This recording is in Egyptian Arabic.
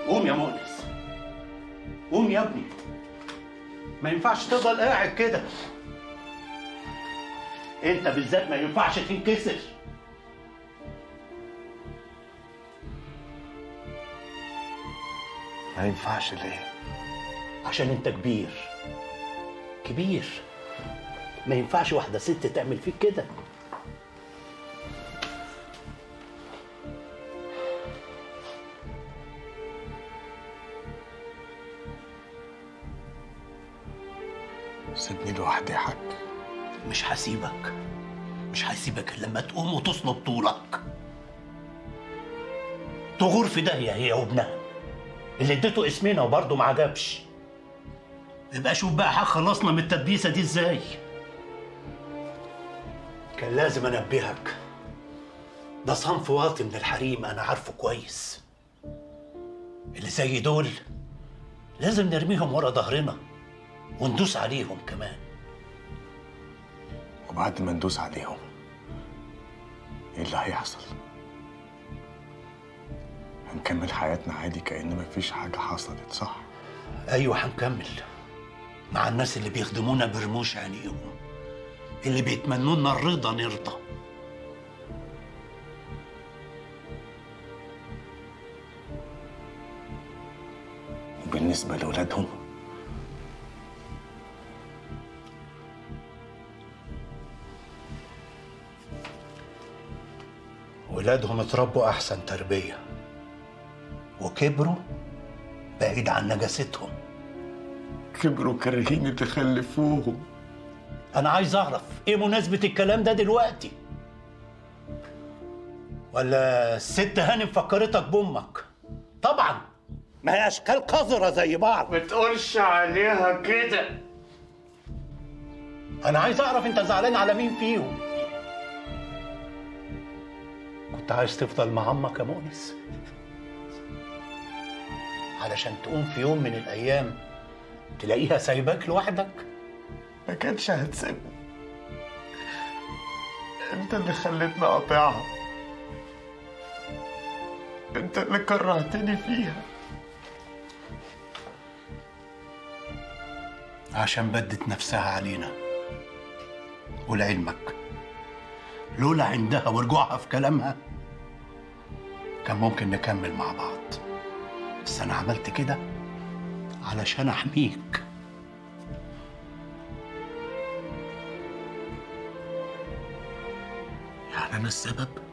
قوم يا مؤنس قوم يا ابني ما ينفعش تفضل قاعد كده انت بالذات ما ينفعش تنكسر ما ينفعش ليه عشان انت كبير كبير ما ينفعش واحدة ست تعمل فيك كده سيبني لوحدي يا حاج مش هسيبك مش هسيبك إلا لما تقوم وتصلب طولك تغور في داهية هي وابنها اللي اديته اسمنا وبرضه ما عجبش يبقى شوف بقى حق خلصنا من التدبيسة دي ازاي كان لازم انبهك ده صنف واطي من الحريم انا عارفه كويس اللي زي دول لازم نرميهم ورا ظهرنا وندوس عليهم كمان وبعد ما ندوس عليهم ايه اللي هيحصل هنكمل حياتنا عادي كأن مفيش حاجة حصلت صح ايوه هنكمل مع الناس اللي بيخدمونا برموش عينيهم اللي بيتمنوا لنا الرضا نرضى وبالنسبة لأولادهم ولادهم اتربوا احسن تربيه وكبروا بعيد عن نجاستهم كبروا كارهين اللي خلفوهم انا عايز اعرف ايه مناسبه الكلام ده دلوقتي ولا الست هانم فكرتك بامك طبعا ما هي اشكال قذره زي بعض ما تقولش عليها كده انا عايز اعرف انت زعلان على مين فيهم كنت عايز تفضل مع امك يا مؤنس علشان تقوم في يوم من الايام تلاقيها سايباك لوحدك ما كانش هتسيبني انت اللي خليتني اقاطعها انت اللي كرهتني فيها عشان بدت نفسها علينا ولعلمك لولا عندها ورجوعها في كلامها كان ممكن نكمل مع بعض بس انا عملت كده علشان احميك يعني انا السبب